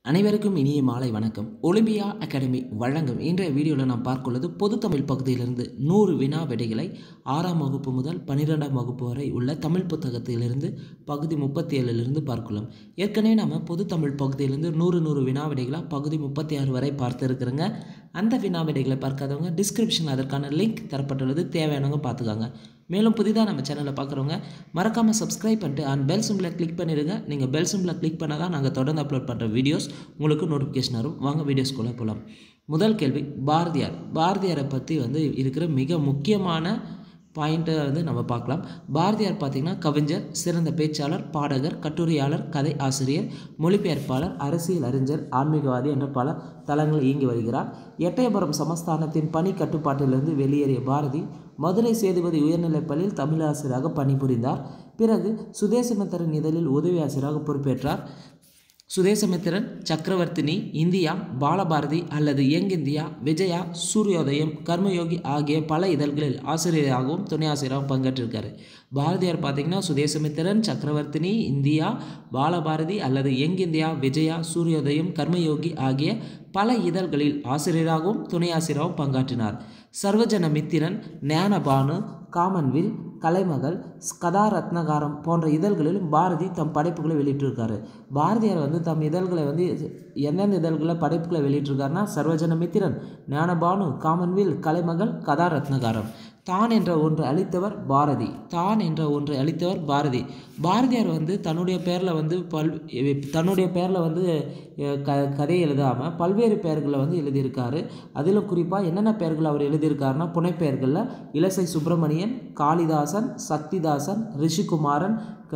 அனைவருக்கும் இனிய மாலை வணக்கம் ஒலிம்பியா அகாடமி வழங்கும் இன்றைய வீடியோவில் நாம் பார்க்குள்ளது பொதுத்தமிழ் பகுதியிலிருந்து நூறு வினா விடைகளை ஆறாம் வகுப்பு முதல் பன்னிரெண்டாம் வகுப்பு வரை உள்ள தமிழ் புத்தகத்திலிருந்து பகுதி முப்பத்தி ஏழிலிருந்து பார்க்கலாம் ஏற்கனவே நம்ம பொதுத்தமிழ் பகுதியிலிருந்து நூறு நூறு வினா விடைகளாக பகுதி முப்பத்தி ஆறு வரை பார்த்துருக்குறோங்க அந்த வினா விடைகளை பார்க்காதவங்க டிஸ்கிரிப்ஷன் அதற்கான லிங்க் தரப்பட்டுள்ளது தேவையானவங்க பார்த்துக்காங்க மேலும் புதிதாக நம்ம சேனலை பார்க்குறவங்க மறக்காமல் சப்ஸ்கிரைப் பண்ணிட்டு அண்ட் பெல் சிம்பில் கிளிக் பண்ணிடுங்க நீங்கள் பெல் சிம்பில் கிளிக் பண்ணால் தான் நாங்கள் தொடர்ந்து அப்லோட் பண்ணுற வீடியோஸ் உங்களுக்கு நோட்டிஃபிகேஷன் வரும் வாங்க வீடியோஸ்குள்ளே போகலாம் முதல் கேள்வி பாரதியார் பாரதியாரை பற்றி வந்து இருக்கிற மிக முக்கியமான பாயிண்ட்டை வந்து நம்ம பார்க்கலாம் பாரதியார் பார்த்திங்கன்னா கவிஞர் சிறந்த பேச்சாளர் பாடகர் கட்டுரையாளர் கதை ஆசிரியர் மொழிபெயர்ப்பாளர் அரசியல் அறிஞர் ஆன்மீகவாதி என்ற பல தளங்களில் இயங்கி வருகிறார் எட்டயபுரம் சமஸ்தானத்தின் பணி கட்டுப்பாட்டிலிருந்து வெளியேறிய பாரதி மதுரை சேதுபதி உயர்நிலைப் பள்ளியில் தமிழாசிரியராக பணிபுரிந்தார் பிறகு சுதேசமித்திரன் இதழில் உதவி ஆசிரியராக பொறுப்பேற்றார் சுதேசமித்திரன் சக்கரவர்த்தினி இந்தியா பாலபாரதி அல்லது யங் இந்தியா விஜயா சூரியோதயம் கர்மயோகி ஆகிய பல இதழ்களில் ஆசிரியராகவும் துணை ஆசிரியராகவும் பங்கேற்றிருக்காரு பாரதியார் பார்த்திங்கன்னா சுதேசமித்திரன் சக்கரவர்த்தினி இந்தியா பாலபாரதி அல்லது யங் இந்தியா விஜயா சூரியோதயம் கர்மயோகி ஆகிய பல இதழ்களில் ஆசிரியராகவும் துணை ஆசிரியராகவும் பங்காற்றினார் சர்வஜன மித்திரன் ஞானபானு காமன்வில் கலைமகள் கதாரத்னகாரம் போன்ற இதழ்களிலும் பாரதி தம் படைப்புகளை வெளியிட்டிருக்காரு பாரதியார் வந்து தம் இதழ்களை வந்து எந்தெந்த இதழ்களில் படைப்புகளை வெளியிட்டிருக்காருன்னா சர்வஜன மித்திரன் ஞானபானு காமன்வில் கலைமகள் கதாரத்னகாரம் தான் என்ற ஒன்று அளித்தவர் பாரதி தான் என்ற ஒன்று அளித்தவர் பாரதி பாரதியார் வந்து தன்னுடைய பேரில் வந்து பல் தன்னுடைய பேரில் வந்து க கதை எழுதாமல் பல்வேறு பெயர்களை வந்து எழுதியிருக்காரு அதிலும் குறிப்பாக என்னென்ன பெயர்கள் அவர் எழுதியிருக்காருன்னா புனைப்பெயர்களில் இலசை சுப்பிரமணியன் காளிதாசன் சக்திதாசன் ரிஷிகுமாரன்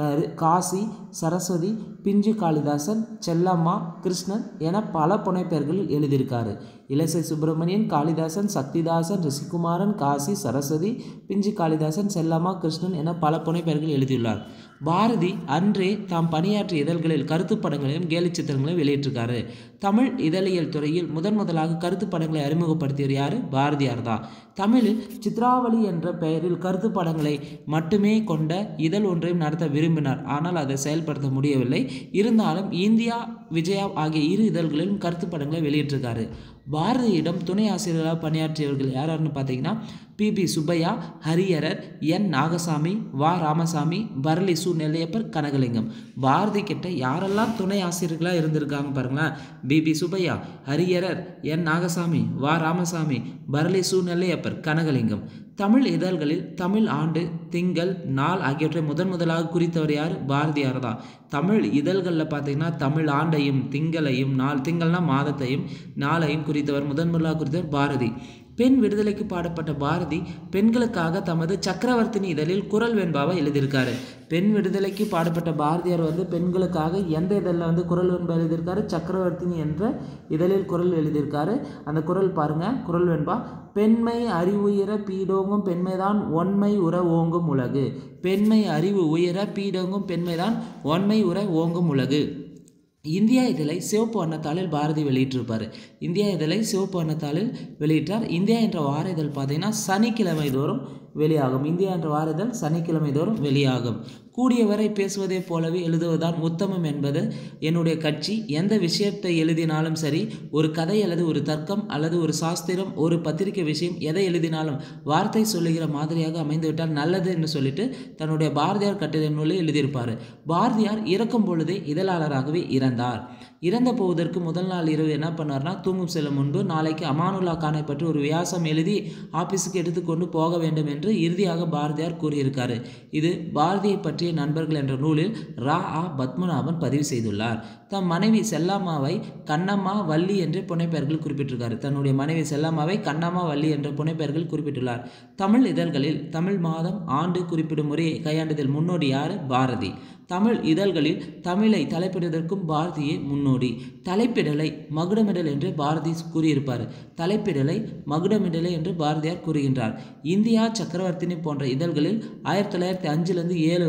காசி சரஸ்வதி பிஞ்சு காளிதாசன் செல்லம்மா கிருஷ்ணன் என பல புனைப்பெயர்களில் எழுதியிருக்காரு இலசை சுப்பிரமணியன் காளிதாசன் சக்திதாசன் ரிஷிகுமாரன் காசி சரஸ்வதி பிஞ்சு காளிதாசன் செல்லம்மா கிருஷ்ணன் என பல புனைப்பெயர்கள் எழுதியுள்ளார் பாரதி அன்றே தாம் பணியாற்றிய இதழ்களில் கருத்து படங்களையும் கேலி சித்திரங்களையும் வெளியிட்டிருக்காரு தமிழ் இதழியல் துறையில் முதன் முதலாக கருத்து படங்களை அறிமுகப்படுத்தியவர் யார் பாரதியார் தான் தமிழில் சித்ராவளி என்ற பெயரில் கருத்து படங்களை மட்டுமே கொண்ட இதழ் ஒன்றையும் நடத்த விரும்பினார் ஆனால் அதை செயல்படுத்த முடியவில்லை இருந்தாலும் இந்தியா விஜயா ஆகிய இரு இதழ்களிலும் கருத்து படங்களை வெளியிட்டிருக்காரு பாரதியிடம் துணை ஆசிரியராக பணியாற்றியவர்கள் யாராருன்னு பார்த்தீங்கன்னா P P Subbaiah Hariharar N Nagasamy வா ராமசாமி பரளி சு நெல்லையப்பர் கனகலிங்கம் பாரதி கிட்ட யாரெல்லாம் துணை ஆசிரியர்களாக இருந்திருக்காங்க பாருங்களேன் P P Subbaiah Hariharar N Nagasamy வா ராமசாமி பரளி சு நெல்லையப்பர் கனகலிங்கம் தமிழ் இதழ்களில் தமிழ் ஆண்டு திங்கள் நாள் ஆகியவற்றை முதன் முதலாக குறித்தவர் யார் பாரதியார் தான் தமிழ் இதழ்களில் பார்த்தீங்கன்னா தமிழ் ஆண்டையும் திங்களையும் நாள் திங்கள்னா மாதத்தையும் நாளையும் குறித்தவர் முதன் முதலாக குறித்தவர் பாரதி பெண் விடுதலைக்கு பாடப்பட்ட பாரதி பெண்களுக்காக தமது சக்கரவர்த்தினி இதழில் குரல் வெண்பாவை எழுதியிருக்காரு பெண் விடுதலைக்கு பாடப்பட்ட பாரதியார் வந்து பெண்களுக்காக எந்த இதழில் வந்து குரல் வெண்பா எழுதியிருக்காரு சக்கரவர்த்தினி என்ற இதழில் குரல் எழுதியிருக்காரு அந்த குரல் பாருங்க குரல் வெண்பா பெண்மை அறிவுயர பீடோங்கும் பெண்மைதான் ஒன்மை உற ஓங்கும் உலகு பெண்மை அறிவு உயர பீடோங்கும் பெண்மைதான் ஒன்மை உற ஓங்கும் உலகு இந்தியா இதழை சிவப்பு வண்ணத்தாளில் பாரதி வெளியிட்டிருப்பார் இந்தியா இதழை சிவப்பு வண்ணத்தாளில் வெளியிட்டார் இந்தியா என்ற வார இதழ் பார்த்தீங்கன்னா சனிக்கிழமை தோறும் வெளியாகும் இந்தியா என்ற வார இதழ் சனிக்கிழமை தோறும் வெளியாகும் கூடியவரை பேசுவதை போலவே எழுதுவதுதான் உத்தமம் என்பது என்னுடைய கட்சி எந்த விஷயத்தை எழுதினாலும் சரி ஒரு கதை அல்லது ஒரு தர்க்கம் அல்லது ஒரு சாஸ்திரம் ஒரு பத்திரிகை விஷயம் எதை எழுதினாலும் வார்த்தை சொல்லுகிற மாதிரியாக அமைந்துவிட்டால் நல்லது என்று சொல்லிட்டு தன்னுடைய பாரதியார் கட்டிட நூலில் எழுதியிருப்பார் பாரதியார் இறக்கும் பொழுதே இதழாளராகவே இறந்தார் இறந்த போவதற்கு முதல் நாள் இரவு என்ன பண்ணார்னா தூங்கும் செல்லும் முன்பு நாளைக்கு அமானுல்லா கானை பற்றி ஒரு வியாசம் எழுதி ஆபீஸுக்கு எடுத்துக்கொண்டு போக வேண்டும் என்று இறுதியாக பாரதியார் கூறியிருக்காரு இது பாரதியை பற்றிய நண்பர்கள் என்ற நூலில் ரா ஆ பத்மநாபன் பதிவு செய்துள்ளார் தம் மனைவி செல்லாமாவை கண்ணம்மா வள்ளி என்று புனைப்பெயர்கள் குறிப்பிட்டிருக்காரு தன்னுடைய மனைவி செல்லாமாவை கண்ணம்மா வள்ளி என்ற புனைப்பெயர்கள் குறிப்பிட்டுள்ளார் தமிழ் இதழ்களில் தமிழ் மாதம் ஆண்டு குறிப்பிடும் முறையை கையாண்டதில் முன்னோடி யார் பாரதி தமிழ் இதழ்களில் தமிழை தலைப்பிடுவதற்கும் பாரதியே முன்னோடி தலைப்பிடலை மகுடமிடல் என்று பாரதி கூறியிருப்பார் தலைப்பிடலை மகுடமிடலை என்று பாரதியார் கூறுகின்றார் இந்தியா சக்கரவர்த்தினி போன்ற இதழ்களில் ஆயிரத்தி தொள்ளாயிரத்தி அஞ்சிலிருந்து ஏழு வரை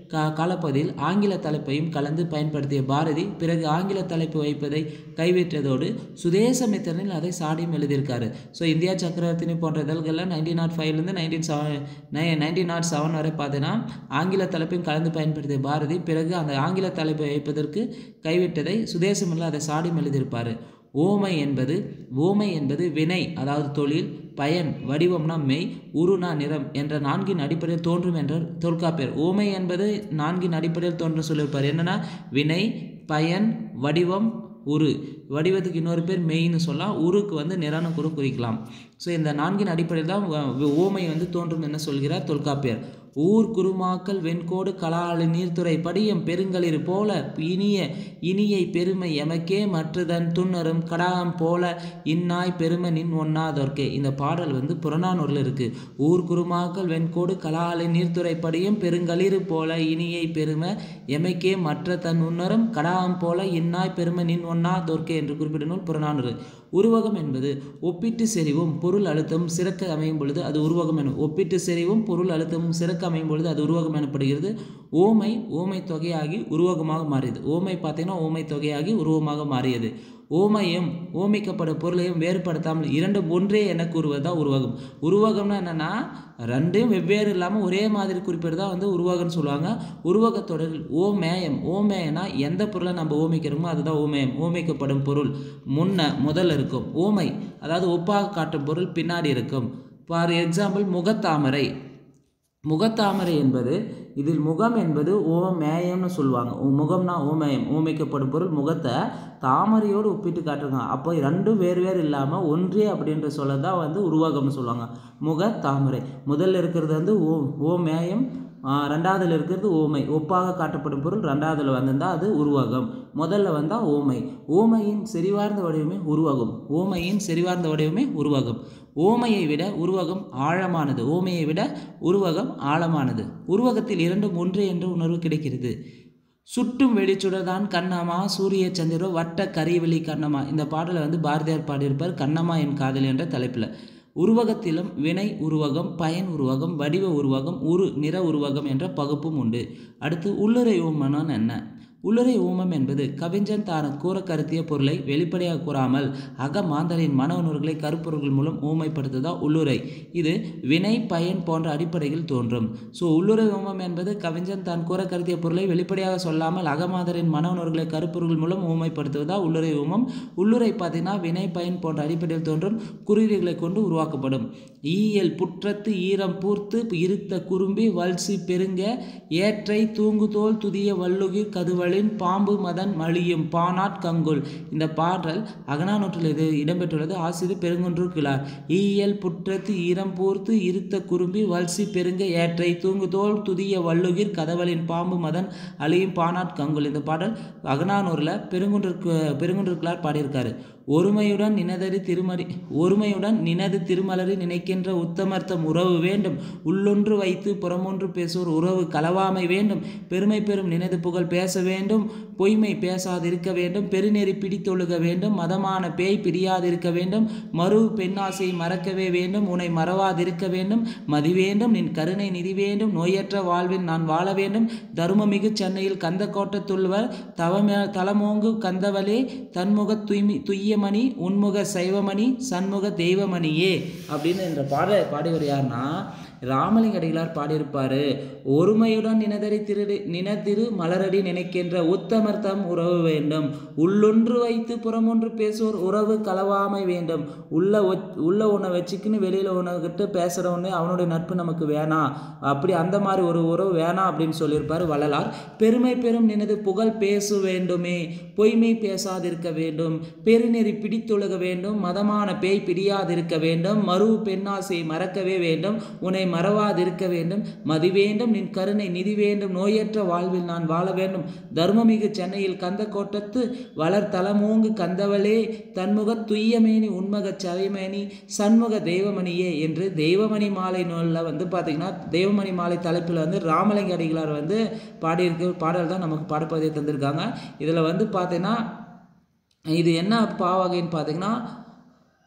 கா காலப்பகுதியில் ஆங்கில தலைப்பையும் கலந்து பயன்படுத்திய பாரதி பிறகு ஆங்கில தலைப்பு வைப்பதை கைவிட்டதோடு சுதேசமித்திரனில் அதை சாடியும் எழுதியிருக்காரு ஸோ இந்தியா சக்கரவர்த்தினி போன்ற இதழ்களில் நைன்டீன் நாட் ஃபைவ்லேருந்து nineteen seven nine nineteen nought seven வரை பார்த்தீங்கன்னா ஆங்கில தலைப்பையும் கலந்து பயன்படுத்திய பாரதி பிறகு அந்த ஆங்கில தலைப்பை வைப்பதற்கு கைவிட்டதை சுதேசமில்ல அதை சாடியும் எழுதியிருப்பார் ஓமை என்பது ஓமை என்பது வினை அதாவது தொழில் பயன் வடிவம்னா மெய் உருனா நிறம் என்ற நான்கின் அடிப்படையில் தோன்றும் என்ற தொல்காப்பியர் ஓமை என்பது நான்கின் அடிப்படையில் தோன்றும் சொல்லியிருப்பார் என்னன்னா வினை பயன் வடிவம் உரு வடிவத்துக்கு இன்னொரு பேர் மெய்ன்னு சொல்லலாம் உருக்கு வந்து நிறம்னு கூட குறிக்கலாம் ஸோ இந்த நான்கின் அடிப்படையில் தான் வ- ஓமை வந்து தோன்றும் என்ன சொல்கிறார் தொல்காப்பியர் ஊர் குருமாக்கள் வெண்கோடு கலாளி நீர்த்துறை படியம் பெருங்களிர் போல இனிய இனியை பெருமை எமக்கே மற்றதன் துண்ணரும் கடாகம் போல இன்னாய் பெருமை நின் ஒன்னாதோர்க்கே இந்த பாடல் வந்து புறநானூரில் இருக்கு ஊர் குருமாக்கள் வெண்கோடு கலாளி நீர்த்துறை படியம் பெருங்களிர் போல இனியை பெருமை எமக்கே மற்ற தன் உன்னரும் கடாகம் போல இன்னாய் பெருமை நின் ஒன்னாதோர்க்கே என்று குறிப்பிட்ட நூல் புறநானூறு உருவகம் என்பது ஒப்பிட்டு செறிவும் பொருள் அழுத்தமும் சிறக்க அமையும் பொழுது அது உருவகம் எனும் ஒப்பிட்டு செறிவும் பொருள் அழுத்தமும் சிறக்க அமையும் பொழுது அது உருவகம் எனப்படுகிறது ஓமை ஓமை தொகையாகி உருவகமாக மாறியது ஓமை பார்த்தீங்கன்னா ஓமை தொகையாகி உருவமாக மாறியது ஓமையும் ஓமிக்கப்படும் பொருளையும் வேறுபடுத்தாமல் இரண்டும் ஒன்றே என கூறுவதுதான் உருவகம் உருவகம்னா என்னன்னா ரெண்டும் வெவ்வேறு இல்லாமல் ஒரே மாதிரி குறிப்பிட்டு தான் வந்து உருவகம்னு சொல்லுவாங்க உருவகத் தொடரில் ஓமேயம் ஓமேயனா எந்த பொருளை நம்ம ஓமிக்கிறோமோ அதுதான் ஓமேயம் ஓமிக்கப்படும் பொருள் முன்ன முதல்ல இருக்கும் ஓமை அதாவது ஒப்பாக காட்டும் பொருள் பின்னாடி இருக்கும் ஃபார் எக்ஸாம்பிள் முகத்தாமரை முகத்தாமரை என்பது இதில் முகம் என்பது ஓமேயம்னு சொல்லுவாங்க உ- முகம்னா ஓமேயம் ஓமைக்கப்படும் பொருள் முகத்தை தாமரையோடு ஒப்பிட்டு காட்டுறாங்க அப்போ ரெண்டும் வேறு வேறு இல்லாமல் ஒன்றே அப்படின்ற சொல்ல தான் வந்து உருவகம்னு சொல்லுவாங்க முக தாமரை முதல்ல இருக்கிறது வந்து ஓ ஓமேயம் ஆ, ரெண்டாவதுல இருக்கிறது ஓமை ஒப்பாக காட்டப்படும் பொருள் ரெண்டாவதுல வந்திருந்தால் அது உருவகம் முதல்ல வந்தால் ஓமை ஓமையின் செறிவார்ந்த வடிவமே உருவகம் ஓமையின் செறிவார்ந்த வடிவமே உருவகம் ஓமையை விட உருவகம் ஆழமானது ஓமையை விட உருவகம் ஆழமானது உருவகத்தில் இரண்டும் ஒன்று என்ற உணர்வு கிடைக்கிறது சுட்டும் வெளிச்சுடர்தான் கண்ணம்மா சூரிய சந்திரோ வட்ட கரியவெளி கண்ணம்மா இந்த பாடலை வந்து பாரதியார் பாடியிருப்பார் கண்ணம்மா என் காதல் என்ற தலைப்பில் உருவகத்திலும் வினை உருவகம் பயன் உருவகம் வடிவ உருவகம் உரு நிற உருவகம் என்ற பகுப்பும் உண்டு அடுத்து உள்ளுரை ஓமனம் என்ன உள்ளுரை ஊமம் என்பது கவிஞன் தான் கூற கருத்திய பொருளை வெளிப்படையாக கூறாமல் அக மாந்தரின் மன உணர்வுகளை கருப்பொருள்கள் மூலம் ஊமைப்படுத்துதான் உள்ளுரை இது வினை பயன் போன்ற அடிப்படையில் தோன்றும் ஸோ உள்ளுரை ஊமம் என்பது கவிஞன் தான் கூற கருத்திய பொருளை வெளிப்படையாக சொல்லாமல் அகமாதரின் மன உணர்வுகளை கருப்பொருள்கள் மூலம் ஊமைப்படுத்துவதா உள்ளுரை ஊமம் உள்ளுரை பார்த்தீங்கன்னா வினை பயன் போன்ற அடிப்படையில் தோன்றும் குறியீடுகளை கொண்டு உருவாக்கப்படும் ஈயல் புற்றத்து ஈரம் பூர்த்து இருத்த குறும்பி வல்சி பெருங்க ஏற்றை தூங்குதோல் துதிய வல்லுகிர் கதுவலின் பாம்பு மதன் மழியும் பானாட் கங்குல் இந்த பாடல் அகனானூற்றில் இது இடம்பெற்றுள்ளது ஆசிரியர் பெருங்குன்று கிளார் ஈயல் புற்றத்து ஈரம் பூர்த்து இருத்த குறும்பி வல்சி பெருங்க ஏற்றை தூங்குதோல் துதிய வல்லுகிர் கதவலின் பாம்பு மதன் அழியும் பானாட் கங்குல் இந்த பாடல் அகனானூரில் பெருங்குன்று பெருங்குன்று கிளார் பாடியிருக்காரு ஒருமையுடன் நினதரி திருமறி ஒருமையுடன் நினது திருமலரி நினைக்கின்ற உத்தமர்த்தம் உறவு வேண்டும் உள்ளொன்று வைத்து புறமொன்று பேசுவோர் உறவு கலவாமை வேண்டும் பெருமை பெறும் நினது புகழ் பேச வேண்டும் பொய்மை பேசாதிருக்க வேண்டும் பெருநெறி பிடித்தொழுக வேண்டும் மதமான பேய் பிரியாதிருக்க வேண்டும் மறு பெண்ணாசை மறக்கவே வேண்டும் உன்னை மறவாதிருக்க வேண்டும் மதி வேண்டும் நின் கருணை நிதி வேண்டும் நோயற்ற வாழ்வில் நான் வாழ வேண்டும் தருமமிகு சென்னையில் கந்த கோட்டத்துள்வர் தவமே தலமோங்கு கந்தவலே தன்முக தூய்மை துய்யமணி உன்முக சைவமணி சண்முக தெய்வமணியே அப்படின்னு இந்த பாட பாடியவர் யாருன்னா ராமலிங்க அடிகளார் பாடியிருப்பாரு ஒருமையுடன் நினதரி திருடி நினதிரு மலரடி நினைக்கின்ற உத்தமர்த்தம் உறவு வேண்டும் உள்ளொன்று வைத்து புறமொன்று பேசுவோர் உறவு கலவாமை வேண்டும் உள்ள ஒ- உள்ள ஒன்றை வச்சுக்கின்னு வெளியில் ஒன்றுகிட்ட பேசுகிறவனே அவனுடைய நட்பு நமக்கு வேணாம் அப்படி அந்த மாதிரி ஒரு உறவு வேணாம் அப்படின்னு சொல்லியிருப்பார் வள்ளலார் பெருமை பெறும் நினது புகழ் பேச வேண்டுமே பொய்மை பேசாதிருக்க வேண்டும் பெருநெறி பிடித்தொழுக வேண்டும் மதமான பேய் பிடியாதிருக்க வேண்டும் மறு பெண்ணாசை மறக்கவே வேண்டும் உன்னை மறவாதிருக்க வேண்டும் மதி வேண்டும் நின் கருணை நிதி வேண்டும் நோயற்ற வாழ்வில் நான் வாழ வேண்டும் தர்மமிகு சென்னையில் கந்த கோட்டத்து வளர் தலமோங்கு கந்தவளே தன்முக துய்யமேனி உண்மக சவைமேனி சண்முக தெய்வமணியே என்று தெய்வமணி மாலை நூலில் வந்து பார்த்தீங்கன்னா தெய்வமணி மாலை தலைப்பில் வந்து ராமலிங்க அடிகளார் வந்து பாடியிருக்க பாடல் தான் நமக்கு பாடப்பகுதியை தந்திருக்காங்க இதில் வந்து பார்த்தீங்கன்னா இது என்ன பாவகைன்னு பார்த்தீங்கன்னா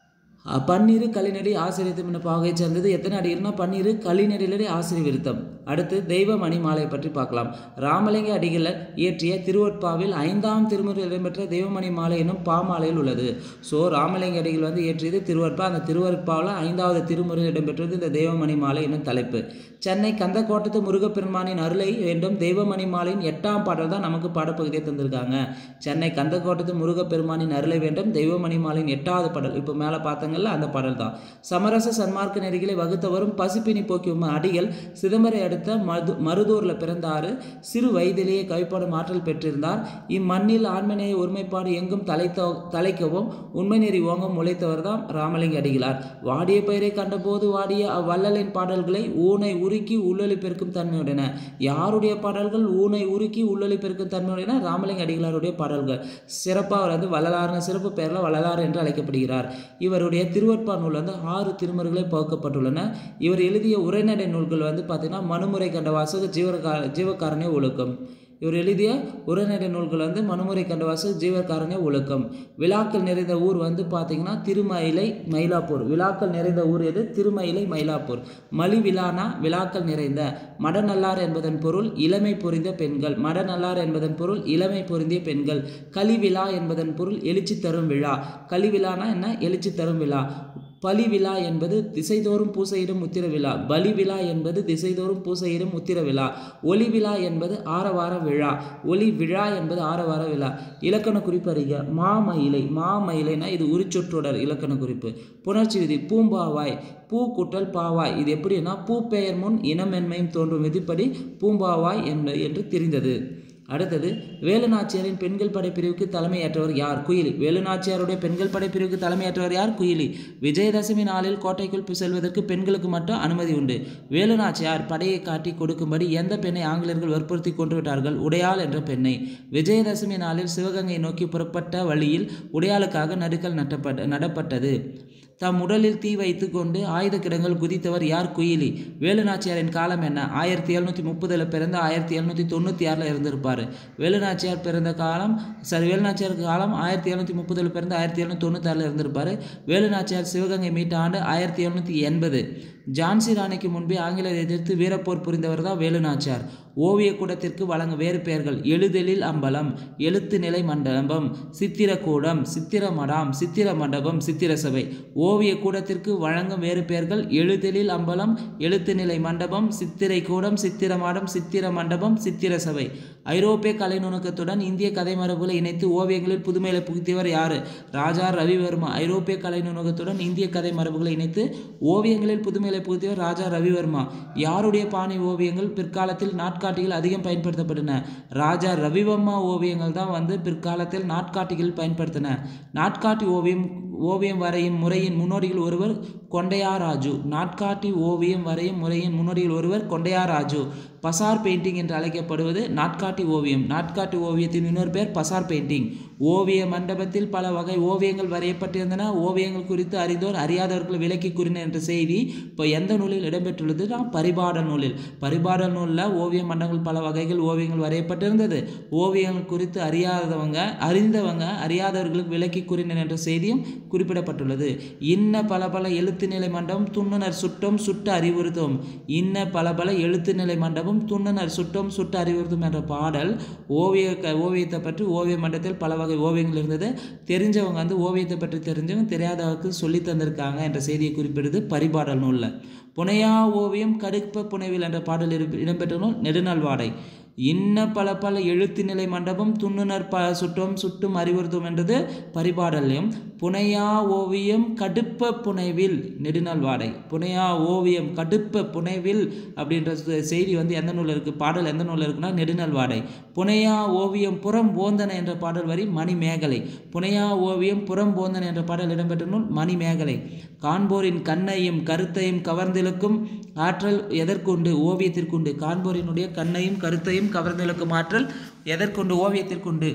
அஹ் பன்னிரு கலிநெறி ஆசிரியத்தம் என்ற பாகையை சேர்ந்தது எத்தனை அடிகள்னா பன்னிரு கலிநெறிலடி ஆசிரிய விருத்தம் அடுத்து தெய்வ மணிமாலையை பற்றி பார்க்கலாம் ராமலிங்க அடிகளர் இயற்றிய திருவட்பாவில் ஐந்தாம் திருமுறையில் இடம்பெற்ற தெய்வமணி மாலை என்னும் பாமாலையில் உள்ளது ஸோ ராமலிங்க அடிகள் வந்து இயற்றியது திருவட்பா அந்த திருவட்பாவில் ஐந்தாவது திருமுறையில் இடம்பெற்றது இந்த தெய்வமணி மாலை என்னும் தலைப்பு சென்னை கந்தக்கோட்டத்து முருகப்பெருமானின் அருளை வேண்டும் தெய்வமணி மாலையின் எட்டாம் பாடல் தான் நமக்கு பாடப்பகுதியை தந்திருக்காங்க சென்னை கந்தக்கோட்டத்து முருகப்பெருமானின் அருளை வேண்டும் தெய்வமணி மாலையின் எட்டாவது பாடல் இப்போ மேலே பார்த்தங்கள்ல அந்த பாடல் தான் சமரச சன்மார்க்க நெறிகளை வகுத்தவரும் பசிப்பினி போக்கியும் அடிகள் சிதம்பரை அடுத்த மது மருதூரில் பிறந்தார் சிறு வயதிலேயே கவிப்பாடும் ஆற்றல் பெற்றிருந்தார் இம்மண்ணில் ஆண்மனையை ஒருமைப்பாடு எங்கும் தலைத்த தலைக்கவும் உண்மை நெறி ஓங்கம் உழைத்தவர் தான் ராமலிங்க அடிகளார் வாடிய பயிரை கண்டபோது வாடிய அவ்வள்ளலின் பாடல்களை ஊனை உருக்கி உள்ளொலி பெருக்கும் தன்மையுடையன யாருடைய பாடல்கள் ஊனை உருக்கி உள்ளொலி பெருக்கும் தன்மையுடையன ராமலிங்க அடிகளாருடைய பாடல்கள் சிறப்பாக அவர் வந்து வள்ளலார்னு சிறப்பு பெயரில் வள்ளலார் என்று அழைக்கப்படுகிறார் இவருடைய திருவட்பா நூல் வந்து ஆறு திருமுறைகளை பகுக்கப்பட்டுள்ளன இவர் எழுதிய உரைநடை நூல்கள் வந்து பார்த்தீங்கன்னா மனுமுறை கண்ட வாசக ஜீவகா ஜீவகாரனே ஒழுக்கம் இவர் எழுதிய உரைநடை நூல்கள் வந்து மனுமுறை கண்டவாசு ஜீவகாரனே ஒழுக்கம் விழாக்கள் நிறைந்த ஊர் வந்து பார்த்தீங்கன்னா திருமயிலை மயிலாப்பூர் விழாக்கள் நிறைந்த ஊர் எது திருமயிலை மயிலாப்பூர் மலி விழானா விழாக்கள் நிறைந்த மடநல்லார் என்பதன் பொருள் இளமை பொறிந்த பெண்கள் மடநல்லார் என்பதன் பொருள் இளமை பொருந்திய பெண்கள் களி விழா என்பதன் பொருள் எழுச்சி தரும் விழா களி விழானா என்ன எழுச்சி தரும் விழா பலி விழா என்பது திசைதோறும் பூசையிடும் உத்திர விழா பலி விழா என்பது திசைதோறும் பூசையிடும் உத்திர விழா ஒளி விழா என்பது ஆரவார விழா ஒளி விழா என்பது ஆரவார விழா இலக்கண குறிப்பு அறிக மாமயிலை மாமயிலைனா இது உரிச்சொற்றொடர் இலக்கண குறிப்பு புணர்ச்சி விதி பூம்பாவாய் பூ குட்டல் பாவாய் இது எப்படின்னா பூ பெயர் முன் இனமென்மையும் தோன்றும் விதிப்படி பூம்பாவாய் என்ப என்று தெரிந்தது அடுத்தது வேலுநாச்சியாரின் பெண்கள் படைப்பிரிவுக்கு தலைமையேற்றவர் யார் குயிலி வேலுநாச்சியாருடைய பெண்கள் படைப்பிரிவுக்கு தலைமையேற்றவர் யார் குயிலி விஜயதசமி நாளில் கோட்டைக்குள் செல்வதற்கு பெண்களுக்கு மட்டும் அனுமதி உண்டு வேலுநாச்சியார் படையை காட்டி கொடுக்கும்படி எந்த பெண்ணை ஆங்கிலேயர்கள் வற்புறுத்தி கொண்டு விட்டார்கள் உடையாள் என்ற பெண்ணை விஜயதசமி நாளில் சிவகங்கை நோக்கி புறப்பட்ட வழியில் உடையாளுக்காக நடுக்கல் நட்டப்பட்ட நடப்பட்டது தம் உடலில் தீ வைத்து கொண்டு ஆயுத கிடங்கள் குதித்தவர் யார் குயிலி வேலுநாச்சியாரின் காலம் என்ன ஆயிரத்தி எழுநூற்றி முப்பதில் பிறந்த ஆயிரத்தி எழுநூற்றி தொண்ணூற்றி ஆறில் இருந்திருப்பார் வேலுநாச்சியார் பிறந்த காலம் சாரி வேலுநாச்சியார் காலம் ஆயிரத்தி எழுநூற்றி முப்பதில் பிறந்த ஆயிரத்தி எழுநூற்றி தொண்ணூத்தாறில் இருந்திருப்பார் வேலுநாச்சியார் சிவகங்கை மீட்ட ஆண்டு ஆயிரத்தி எழுநூற்றி எண்பது ஜான்சி ராணிக்கு முன்பே ஆங்கிலேயரை எதிர்த்து வீரப்போர் புரிந்தவர் தான் வேலுநாச்சியார் ஓவிய கூடத்திற்கு வழங்க வேறு பெயர்கள் எழுதெழில் அம்பலம் எழுத்து நிலை மண்டபம் சித்திரக்கூடம் சித்திரமடாம் சித்திர மண்டபம் சித்திர சபை ஓவிய கூடத்திற்கு வழங்கும் வேறு பெயர்கள் எழுதெழில் அம்பலம் எழுத்து நிலை மண்டபம் சித்திரை கூடம் சித்திரமாடம் சித்திர மண்டபம் சித்திர சபை ஐரோப்பிய கலை நுணுக்கத்துடன் இந்திய கதை மரபுகளை இணைத்து ஓவியங்களில் புதுமையில புகுத்தியவர் யாரு ராஜா ரவிவர்மா ஐரோப்பிய கலை நுணுக்கத்துடன் இந்திய கதை மரபுகளை இணைத்து ஓவியங்களில் புதுமையில புகுத்தியவர் ராஜா ரவிவர்மா யாருடைய பாணி ஓவியங்கள் பிற்காலத்தில் நாட்காட்டிகள் அதிகம் பயன்படுத்தப்பட்டன ராஜா ரவிவர்மா ஓவியங்கள் தான் வந்து பிற்காலத்தில் நாட்காட்டிகள் பயன்படுத்தின நாட்காட்டி ஓவியம் ஓவியம் வரையும் முறையின் முன்னோடிகள் ஒருவர் கொண்டையாராஜு நாட்காட்டி ஓவியம் வரையும் முறையின் முன்னோடிகள் ஒருவர் கொண்டையாராஜு பசார் பெயிண்டிங் என்று அழைக்கப்படுவது நாட்காட்டி ஓவியம் நாட்காட்டி ஓவியத்தின் இன்னொரு பேர் பசார் பெயிண்டிங் ஓவிய மண்டபத்தில் பல வகை ஓவியங்கள் வரையப்பட்டிருந்தன ஓவியங்கள் குறித்து அறிந்தோர் அறியாதவர்கள் விலக்கி கூறின என்ற செய்தி இப்போ எந்த நூலில் இடம்பெற்றுள்ளது நான் பரிபாடல் நூலில் பரிபாடல் நூலில் ஓவிய மண்டபங்கள் பல வகைகள் ஓவியங்கள் வரையப்பட்டிருந்தது ஓவியங்கள் குறித்து அறியாதவங்க அறிந்தவங்க அறியாதவர்களுக்கு விலக்கி கூறினர் என்ற செய்தியும் குறிப்பிடப்பட்டுள்ளது இன்ன பல பல எழுத்து நிலை மண்டபம் துண்ணுனர் சுட்டம் சுட்டு அறிவுறுத்தும் இன்ன பல பல எழுத்து நிலை மண்டபம் துண்ணுனர் சுட்டம் சுட்டு அறிவுறுத்தும் என்ற பாடல் ஓவிய க ஓவியத்தை பற்றி ஓவிய மண்டபத்தில் பல வகை ஓவியங்கள் இருந்தது தெரிஞ்சவங்க வந்து ஓவியத்தை பற்றி தெரிஞ்சவங்க தெரியாதவருக்கு சொல்லி தந்திருக்காங்க என்ற செய்தியை குறிப்பிடுது பரிபாடல் நூலில் புனையா ஓவியம் கடுப்ப புனைவில் என்ற பாடல் இரு- இடம்பெற்ற நூல் நெடுநாள் வாடை இன்ன பல பல எழுத்து நிலை மண்டபம் துண்ணுனர் ப சுட்டும் சுட்டும் அறிவுறுத்தும் என்றது பரிபாடல்யம் புனையா ஓவியம் கடுப்ப புனைவில் நெடுநாள் வாடை புனையா ஓவியம் கடுப்ப புனைவில் அப்படின்ற சு- செய்தி வந்து எந்த நூலில் இருக்குது பாடல் எந்த நூலில் இருக்குன்னா நெடுநாள் வாடை புனையா ஓவியம் புறம் போந்தன என்ற பாடல் வரி மணிமேகலை புனையா ஓவியம் புறம் போந்தன என்ற பாடல் இடம்பெற்ற நூல் மணிமேகலை காண்போரின் கண்ணையும் கருத்தையும் கவர்ந்திழுக்கும் ஆற்றல் எதற்குண்டு ஓவியத்திற்குண்டு காண்போரினுடைய கண்ணையும் கருத்தையும் கவர்ந்திழுக்கும் ஆற்றல் எதற்குண்டு ஓவியத்திற்குண்டு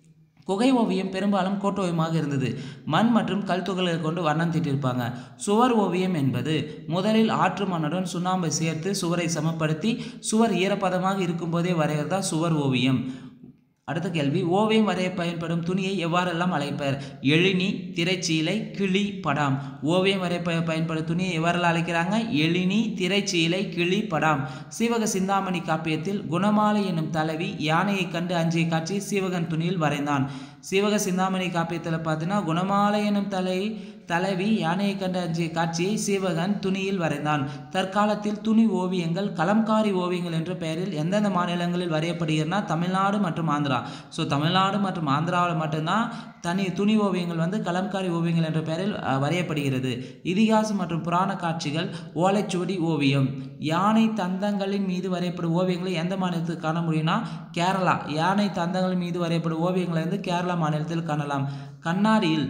குகை ஓவியம் பெரும்பாலும் கோட்டோவியமாக இருந்தது மண் மற்றும் கல் துகள்களை கொண்டு வண்ணம் தீட்டியிருப்பாங்க சுவர் ஓவியம் என்பது முதலில் ஆற்று மண்ணுடன் சுண்ணாம்பை சேர்த்து சுவரை சமப்படுத்தி சுவர் ஈரப்பதமாக இருக்கும்போதே வரைகிறது தான் சுவர் ஓவியம் அடுத்த கேள்வி ஓவியம் வரைய பயன்படும் துணியை எவ்வாறெல்லாம் அழைப்பர் எழினி திரைச்சீலை கிளி படாம் ஓவியம் வரைய ப- பயன்படும் துணியை எவ்வாறெல்லாம் அழைக்கிறாங்க எழினி திரைச்சீலை கிளி படாம் சீவக சிந்தாமணி காப்பியத்தில் குணமாலை என்னும் தலைவி யானையை கண்டு அஞ்சிய காட்சி சீவகன் துணியில் வரைந்தான் சீவக சிந்தாமணி காப்பியத்தில் பார்த்தீங்கன்னா குணமாலை எனும் தலை தலைவி யானையை கண்டு அஞ்சிய காட்சியை சீவகன் துணியில் வரைந்தான் தற்காலத்தில் துணி ஓவியங்கள் கலம்காரி ஓவியங்கள் என்ற பெயரில் எந்தெந்த மாநிலங்களில் வரையப்படுகிறதுனா தமிழ்நாடு மற்றும் ஆந்திரா ஸோ தமிழ்நாடு மற்றும் ஆந்திராவில் மட்டும்தான் தனி துணி ஓவியங்கள் வந்து கலம்காரி ஓவியங்கள் என்ற பெயரில் அஹ், வரையப்படுகிறது இதிகாசம் மற்றும் புராண காட்சிகள் ஓலைச்சுவடி ஓவியம் யானை தந்தங்களின் மீது வரையப்படும் ஓவியங்களை எந்த மாநிலத்தில் காண முடியும்னா கேரளா யானை தந்தங்களின் மீது வரையப்படும் ஓவியங்களை வந்து கேரளா மாநிலத்தில் காணலாம் கண்ணாடியில்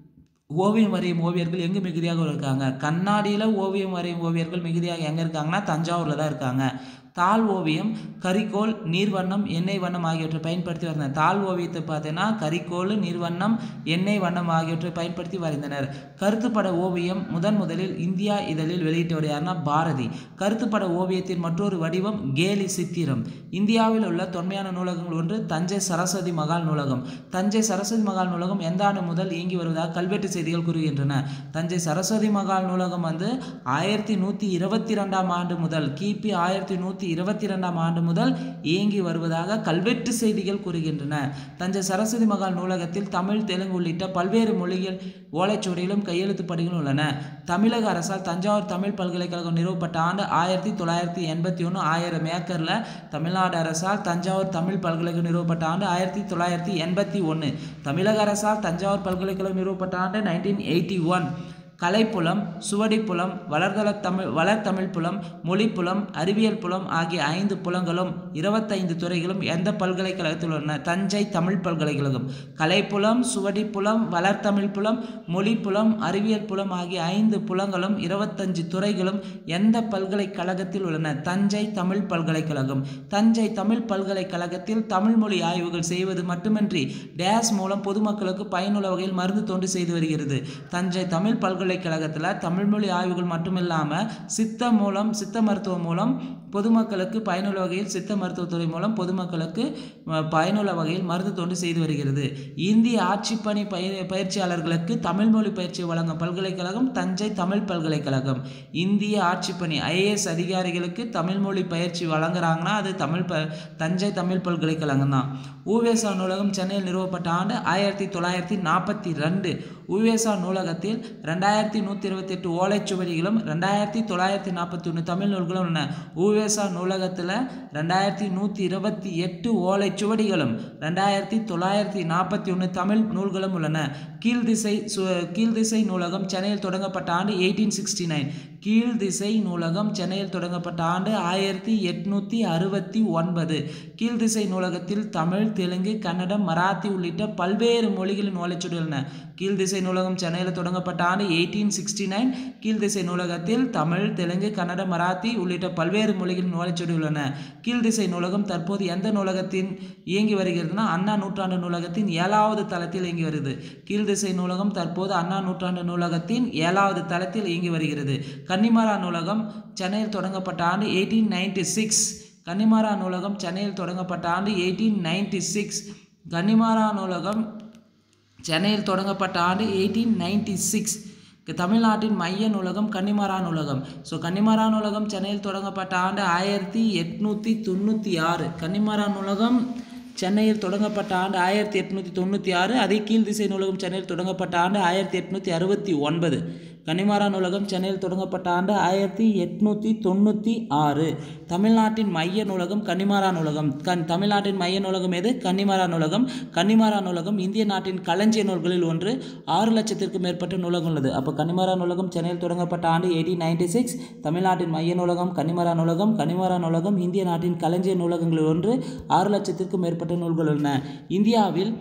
ஓவியம் வரையும் ஓவியர்கள் எங்கு மிகுதியாக இருக்காங்க கண்ணாடியில் ஓவியம் வரையும் ஓவியர்கள் மிகுதியாக எங்கே இருக்காங்கன்னா தஞ்சாவூரில் தான் இருக்காங்க தாள் ஓவியம் கரிக்கோல் நீர்வண்ணம் எண்ணெய் வண்ணம் ஆகியவற்றை பயன்படுத்தி வரைந்தனர் தாள் ஓவியத்தை பார்த்தீங்கன்னா கரிக்கோல் நீர்வண்ணம் எண்ணெய் வண்ணம் ஆகியவற்றை பயன்படுத்தி வரைந்தனர் கருத்துப்பட ஓவியம் முதன் முதலில் இந்தியா இதழில் வெளியிட்டவர் யாருன்னா பாரதி கருத்துப்பட ஓவியத்தின் மற்றொரு வடிவம் கேலி சித்திரம் இந்தியாவில் உள்ள தொன்மையான நூலகங்கள் ஒன்று தஞ்சை சரஸ்வதி மகால் நூலகம் தஞ்சை சரஸ்வதி மகால் நூலகம் எந்த ஆண்டு முதல் இயங்கி வருவதாக கல்வெட்டு செய்திகள் கூறுகின்றன தஞ்சை சரஸ்வதி மகால் நூலகம் வந்து ஆயிரத்தி நூற்றி இருபத்தி ரெண்டாம் ஆண்டு முதல் கிபி ஆயிரத்தி நூற்றி இருபத்தி ரெண்டாம் ஆண்டு முதல் இயங்கி வருவதாக கல்வெட்டு செய்திகள் கூறுகின்றன தஞ்சை சரஸ்வதி மகால் நூலகத்தில் தமிழ் தெலுங்கு உள்ளிட்ட பல்வேறு மொழிகள் ஓலைச்சுவடிகளும் கையெழுத்து படிகளும் உள்ளன தமிழக அரசால் தஞ்சாவூர் தமிழ் பல்கலைக்கழகம் நிறுவப்பட்ட ஆண்டு ஆயிரத்தி தொள்ளாயிரத்தி எண்பத்தி ஒன்று ஆயிரம் ஏக்கரில் தமிழ்நாடு அரசால் தஞ்சாவூர் தமிழ் பல்கலைக்கழகம் நிறுவப்பட்ட ஆண்டு ஆயிரத்தி தொள்ளாயிரத்தி எண்பத்தி ஒன்று தமிழக அரசால் தஞ்சாவூர் பல்கலைக்கழகம் நிறுவப்பட்ட ஆண்டு நைன்டீன் எயிட்டி ஒன் கலைப்புலம் சுவடிப்புலம் வளர்தல தமிழ் வளர்தமிழ் புலம் மொழிப்புலம் அறிவியல் புலம் ஆகிய ஐந்து புலங்களும் இருபத்தைந்து துறைகளும் எந்த பல்கலைக்கழகத்தில் உள்ளன தஞ்சை தமிழ் பல்கலைக்கழகம் கலைப்புலம் சுவடிப்புலம் வளர்தமிழ் புலம் மொழிப்புலம் அறிவியல் புலம் ஆகிய ஐந்து புலங்களும் இருபத்தஞ்சு துறைகளும் எந்த பல்கலைக்கழகத்தில் உள்ளன தஞ்சை தமிழ் பல்கலைக்கழகம் தஞ்சை தமிழ் பல்கலைக்கழகத்தில் தமிழ் மொழி ஆய்வுகள் செய்வது மட்டுமின்றி டேஸ் மூலம் பொதுமக்களுக்கு பயனுள்ள வகையில் மருந்து தொண்டு செய்து வருகிறது தஞ்சை தமிழ் பல்கலைக்கழகத்தில் தமிழ்மொழி ஆய்வுகள் மட்டுமில்லாமல் சித்த மூலம் சித்த மருத்துவம் மூலம் பொதுமக்களுக்கு பயனுள்ள வகையில் சித்த மருத்துவத்துறை மூலம் பொதுமக்களுக்கு அஹ், பயனுள்ள வகையில் மருந்து தொண்டு செய்து வருகிறது இந்திய ஆட்சிப்பணி பயிர் பயிற்சியாளர்களுக்கு தமிழ் மொழி பயிற்சி வழங்கும் பல்கலைக்கழகம் தஞ்சை தமிழ் பல்கலைக்கழகம் இந்திய ஆட்சிப்பணி ஐஏஎஸ் அதிகாரிகளுக்கு தமிழ் மொழி பயிற்சி வழங்குறாங்கன்னா அது தமிழ் ப தஞ்சை தமிழ் பல்கலைக்கழகம் தான் ஊவேசா நூலகம் சென்னையில் நிறுவப்பட்ட ஆண்டு ஆயிரத்தி தொள்ளாயிரத்தி நாற்பத்தி ரெண்டு ஊவேசா நூலகத்தில் ரெண்டாயிரத்தி நூற்றி இருபத்தெட்டு ஓலைச்சுவடிகளும் ரெண்டாயிரத்தி தொள்ளாயிரத்தி நாற்பத்தி ஒன்று தமிழ் நூல்களும் உள்ளன ஊவேசா நூலகத்தில் ரெண்டாயிரத்தி நூற்றி இருபத்தி எட்டு ஓலைச்சுவடிகளும் ரெண்டாயிரத்தி தொள்ளாயிரத்தி நாற்பத்தி ஒன்று தமிழ் நூல்களும் உள்ளன கீழ்திசை சு கீழ்திசை நூலகம் சென்னையில் தொடங்கப்பட்ட ஆண்டு எயிட்டீன் சிக்ஸ்டி நைன் கீழ்திசை நூலகம் சென்னையில் தொடங்கப்பட்ட ஆண்டு ஆயிரத்தி எட்நூற்றி அறுபத்தி ஒன்பது கீழ்திசை நூலகத்தில் தமிழ் தெலுங்கு கன்னடம் மராத்தி உள்ளிட்ட பல்வேறு மொழிகளின் ஓலைச்சுவடி உள்ளன கீழ்திசை நூலகம் சென்னையில் தொடங்கப்பட்ட ஆண்டு எயிட்டீன் சிக்ஸ்டி நைன் கீழ்திசை நூலகத்தில் தமிழ் தெலுங்கு கன்னடம் மராத்தி உள்ளிட்ட பல்வேறு மொழிகளின் ஓலைச்சுவடி உள்ளன கீழ்திசை நூலகம் தற்போது எந்த நூலகத்தின் இயங்கி வருகிறதுனா அண்ணா நூற்றாண்டு நூலகத்தின் ஏழாவது தளத்தில் இயங்கி வருது கீழ்திசை நூலகம் தற்போது அண்ணா நூற்றாண்டு நூலகத்தின் ஏழாவது தளத்தில் இயங்கி வருகிறது கன்னிமாரா நூலகம் சென்னையில் தொடங்கப்பட்ட ஆண்டு எயிட்டீன் நைன்டி சிக்ஸ் கன்னிமாரா நூலகம் சென்னையில் தொடங்கப்பட்ட ஆண்டு எயிட்டீன் நைன்டி சிக்ஸ் கன்னிமாரா நூலகம் சென்னையில் தொடங்கப்பட்ட ஆண்டு எயிட்டீன் நைன்டி சிக்ஸ் தமிழ்நாட்டின் மைய நூலகம் கன்னிமாரா நூலகம் ஸோ கன்னிமாரா நூலகம் சென்னையில் தொடங்கப்பட்ட ஆண்டு ஆயிரத்தி எட்நூற்றி தொண்ணூற்றி ஆறு கன்னிமாரா நூலகம் சென்னையில் தொடங்கப்பட்ட ஆண்டு ஆயிரத்தி எட்நூற்றி தொண்ணூற்றி ஆறு அதே கீழ் திசை நூலகம் சென்னையில் தொடங்கப்பட்ட ஆண்டு ஆயிரத்தி எட்நூற்றி அறுபத்தி ஒன்பது கன்னிமாரா நூலகம் சென்னையில் தொடங்கப்பட்ட ஆண்டு ஆயிரத்தி எட்நூற்றி தொண்ணூற்றி ஆறு தமிழ்நாட்டின் மைய நூலகம் கன்னிமாரா நூலகம் கண் தமிழ்நாட்டின் மைய நூலகம் எது கன்னிமாரா நூலகம் கன்னிமாரா நூலகம் இந்திய நாட்டின் களஞ்சிய நூல்களில் ஒன்று ஆறு லட்சத்திற்கும் மேற்பட்ட நூலகம் உள்ளது அப்போ கன்னிமாரா நூலகம் சென்னையில் தொடங்கப்பட்ட ஆண்டு எயிட்டீன் நைன்டி சிக்ஸ் தமிழ்நாட்டின் மைய நூலகம் கன்னிமாரா நூலகம் கன்னிமாரா நூலகம் இந்திய நாட்டின் களஞ்சிய நூலகங்களில் ஒன்று ஆறு லட்சத்திற்கும் மேற்பட்ட நூல்கள் உள்ளன இந்தியாவில்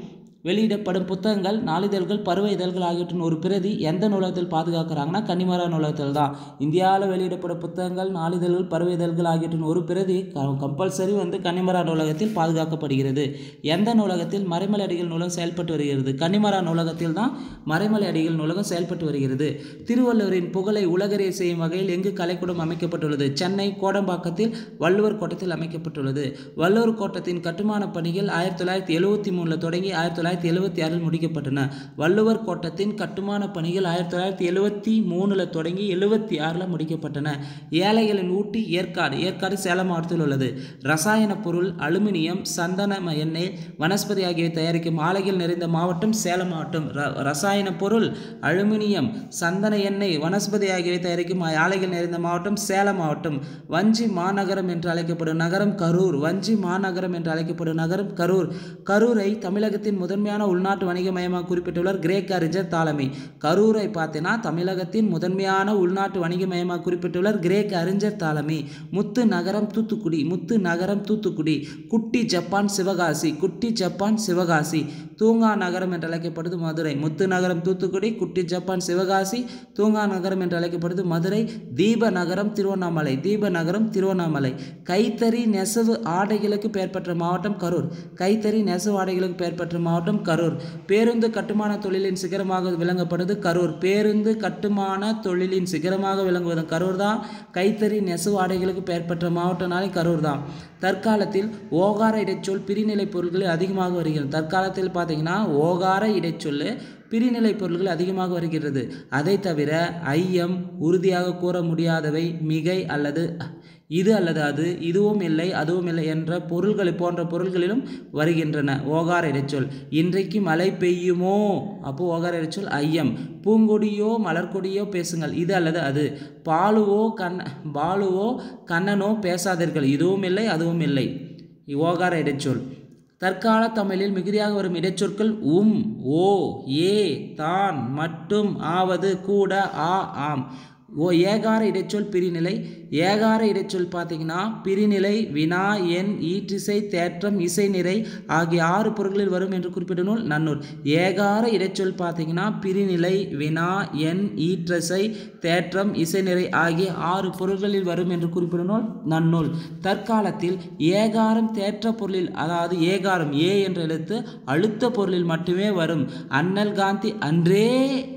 வெளியிடப்படும் புத்தகங்கள் நாளிதழ்கள் பருவ இதழ்கள் ஆகியவற்றின் ஒரு பிரதி எந்த நூலகத்தில் பாதுகாக்கிறாங்கன்னா கன்னிமரா நூலகத்தில் தான் இந்தியாவில் வெளியிடப்படும் புத்தகங்கள் நாளிதழ்கள் பருவ இதழ்கள் ஆகியவற்றின் ஒரு பிரதி கம்பல்சரி வந்து கன்னிமரா நூலகத்தில் பாதுகாக்கப்படுகிறது எந்த நூலகத்தில் மறைமலை அடிகள் நூலகம் செயல்பட்டு வருகிறது கன்னிமரா நூலகத்தில் தான் மறைமலை அடிகள் நூலகம் செயல்பட்டு வருகிறது திருவள்ளுவரின் புகழை உலகறிய செய்யும் வகையில் எங்கு கலைக்கூடம் அமைக்கப்பட்டுள்ளது சென்னை கோடம்பாக்கத்தில் வள்ளுவர் கோட்டத்தில் அமைக்கப்பட்டுள்ளது வள்ளுவர் கோட்டத்தின் கட்டுமான பணிகள் ஆயிரத்தி தொள்ளாயிரத்தி எழுவத்தி மூணில் தொடங்கி ஆயிரத்தி தொள்ளாயிரத்தி எழுவத்தி ஆறில் முடிக்கப்பட்டன வள்ளுவர் கோட்டத்தின் கட்டுமான பணிகள் ஆயிரத்தி தொள்ளாயிரத்தி எழுவத்தி மூணில் தொடங்கி எழுவத்தி ஆறில் முடிக்கப்பட்டன ஏழைகளின் ஊட்டி ஏற்காடு ஏற்காடு சேலம் மாவட்டத்தில் உள்ளது ரசாயன பொருள் அலுமினியம் சந்தன எண்ணெய் வனஸ்பதி ஆகியவை தயாரிக்கும் ஆலைகள் நிறைந்த மாவட்டம் சேலம் மாவட்டம் ர ரசாயன பொருள் அலுமினியம் சந்தன எண்ணெய் வனஸ்பதி ஆகியவை தயாரிக்கும் ஆலைகள் நிறைந்த மாவட்டம் சேலம் மாவட்டம் வஞ்சி மாநகரம் என்று அழைக்கப்படும் நகரம் கரூர் வஞ்சி மாநகரம் என்று அழைக்கப்படும் நகரம் கரூர் கரூரை தமிழகத்தின் முதன்மையான உள்நாட்டு வணிக மையமாக குறிப்பிட்டுள்ளார் கிரேக்க அறிஞர் தாலமி கரூரை பார்த்தீங்கன்னா தமிழகத்தின் முதன்மையான உள்நாட்டு வணிக மையமாக குறிப்பிட்டுள்ளார் கிரேக்க அறிஞர் தாலமி முத்து நகரம் தூத்துக்குடி முத்து நகரம் தூத்துக்குடி குட்டி ஜப்பான் சிவகாசி குட்டி ஜப்பான் சிவகாசி தூங்கா நகரம் என்று அழைக்கப்படுது மதுரை முத்து நகரம் தூத்துக்குடி குட்டி ஜப்பான் சிவகாசி தூங்கா நகரம் என்று அழைக்கப்படுது மதுரை தீப நகரம் திருவண்ணாமலை தீப நகரம் திருவண்ணாமலை கைத்தறி நெசவு ஆடைகளுக்கு பெயர் பெற்ற மாவட்டம் கரூர் கைத்தறி நெசவு ஆடைகளுக்கு பெயர் பெற்ற மாவட்டம் கரூர் பேருந்து கட்டுமான தொழிலின் சிகரமாக விளங்கப்படுது கரூர் பேருந்து கட்டுமான தொழிலின் சிகரமாக விளங்குவது கரூர் தான் கைத்தறி நெசவு ஆடைகளுக்கு பெயர் பெற்ற மாவட்டம்னாலே கரூர் தான் தற்காலத்தில் ஓகார இடைச்சொல் பிரிநிலை பொருட்களில் அதிகமாக வருகிறது தற்காலத்தில் பார்த்தீங்கன்னா ஓகார இடைச்சொல் பிரிநிலை பொருள்கள் அதிகமாக வருகிறது அதை தவிர ஐயம் உறுதியாக கூற முடியாதவை மிகை அல்லது இது அல்லது அது இதுவும் இல்லை அதுவும் இல்லை என்ற பொருள்கள் போன்ற பொருள்களிலும் வருகின்றன ஓகார இடைச்சொல் இன்றைக்கு மழை பெய்யுமோ அப்போ ஓகார இடைச்சொல் ஐயம் பூங்கொடியோ மலர்கொடியோ பேசுங்கள் இது அல்லது அது பாலுவோ கண் பாலுவோ கண்ணனோ பேசாதீர்கள் இதுவும் இல்லை அதுவும் இல்லை ஓகார இடைச்சொல் தற்கால தமிழில் மிகுதியாக வரும் இடைச்சொற்கள் உம் ஓ ஏ தான் மட்டும் ஆவது கூட ஆ ஆம் ஓ ஏகார இடைச்சொல் பிரிநிலை ஏகார இடைச்சொல் பார்த்தீங்கன்னா பிரிநிலை வினா எண் ஈற்றிசை தேற்றம் இசை நிறை ஆகிய ஆறு பொருட்களில் வரும் என்று குறிப்பிட்ட நூல் நன்னூல் ஏகார இடைச்சொல் பார்த்தீங்கன்னா பிரிநிலை வினா எண் ஈற்றிசை தேற்றம் இசை நிறை ஆகிய ஆறு பொருள்களில் வரும் என்று குறிப்பிட்ட நூல் நன்னூல் தற்காலத்தில் ஏகாரம் தேற்ற பொருளில் அதாவது ஏகாரம் ஏ என்ற எழுத்து அழுத்த பொருளில் மட்டுமே வரும் அண்ணல் காந்தி அன்றே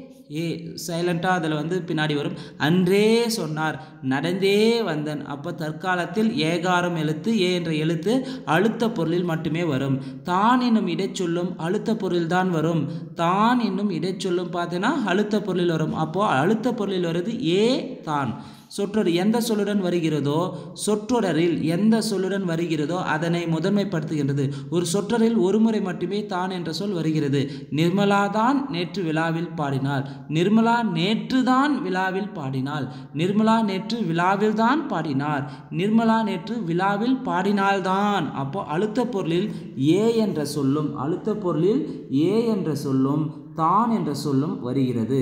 ஏ சைலண்ட்டாக அதில் வந்து பின்னாடி வரும் அன்றே சொன்னார் நடந்தே வந்தன் அப்போ தற்காலத்தில் ஏகாரம் எழுத்து ஏ என்ற எழுத்து அழுத்த பொருளில் மட்டுமே வரும் தான் என்னும் இடைச்சொல்லும் அழுத்த பொருளில்தான் வரும் தான் என்னும் இடைச்சொல்லும் பார்த்தீங்கன்னா அழுத்த பொருளில் வரும் அப்போது அழுத்த பொருளில் வருது ஏ தான் சொற்றொடர் எந்த சொல்லுடன் வருகிறதோ சொற்றொடரில் எந்த சொல்லுடன் வருகிறதோ அதனை முதன்மைப்படுத்துகின்றது ஒரு சொற்றொடரில் ஒரு முறை மட்டுமே தான் என்ற சொல் வருகிறது நிர்மலா தான் நேற்று விழாவில் பாடினாள் நிர்மலா நேற்று தான் விழாவில் பாடினாள் நிர்மலா நேற்று விழாவில் தான் பாடினார் நிர்மலா நேற்று விழாவில் பாடினால்தான் அப்போ அழுத்த பொருளில் ஏ என்ற சொல்லும் அழுத்த பொருளில் ஏ என்ற சொல்லும் தான் என்ற சொல்லும் வருகிறது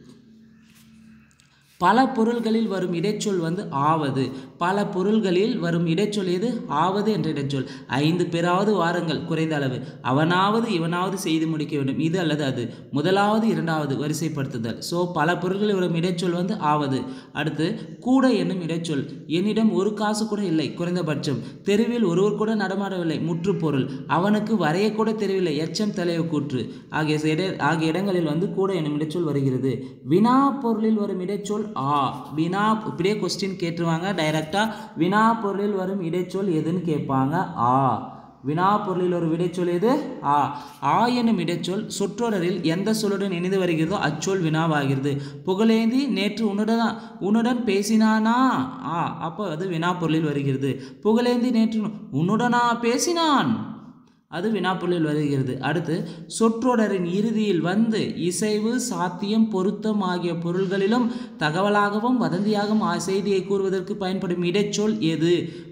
பல பொருள்களில் வரும் இடைச்சொல் வந்து ஆவது பல பொருள்களில் வரும் இடைச்சொல் எது ஆவது என்ற இடைச்சொல் ஐந்து பேராவது வாருங்கள் குறைந்த அளவு அவனாவது இவனாவது செய்து முடிக்க வேண்டும் இது அல்லது அது முதலாவது இரண்டாவது வரிசைப்படுத்துதல் ஸோ பல பொருள்களில் வரும் இடைச்சொல் வந்து ஆவது அடுத்து கூட என்னும் இடைச்சொல் என்னிடம் ஒரு காசு கூட இல்லை குறைந்தபட்சம் தெருவில் ஒருவர் கூட நடமாடவில்லை முற்றுப்பொருள் அவனுக்கு வரையக்கூட தெரியவில்லை எச்சம் தலைய கூற்று ஆகிய இட ஆகிய இடங்களில் வந்து கூட என்னும் இடைச்சொல் வருகிறது வினா பொருளில் வரும் இடைச்சொல் ஆ வினா இப்படியே கொஸ்டின் கேட்டுருவாங்க டைரக்டாக வினா பொருளில் வரும் இடைச்சொல் எதுன்னு கேட்பாங்க ஆ வினா பொருளில் ஒரு விடைச்சொல் எது ஆ ஆ என்னும் இடைச்சொல் சொற்றொடரில் எந்த சொல்லுடன் இணைந்து வருகிறதோ அச்சொல் வினாவாகிறது புகழேந்தி நேற்று உன்னுடன் உன்னுடன் பேசினானா ஆ அப்போ அது வினா பொருளில் வருகிறது புகழேந்தி நேற்று உன்னுடனா பேசினான் அது வினாப்பொருளில் வருகிறது அடுத்து சொற்றொடரின் இறுதியில் வந்து இசைவு சாத்தியம் பொருத்தம் ஆகிய பொருள்களிலும் தகவலாகவும் வதந்தியாகவும் ஆ செய்தியை கூறுவதற்கு பயன்படும் இடைச்சொல் எது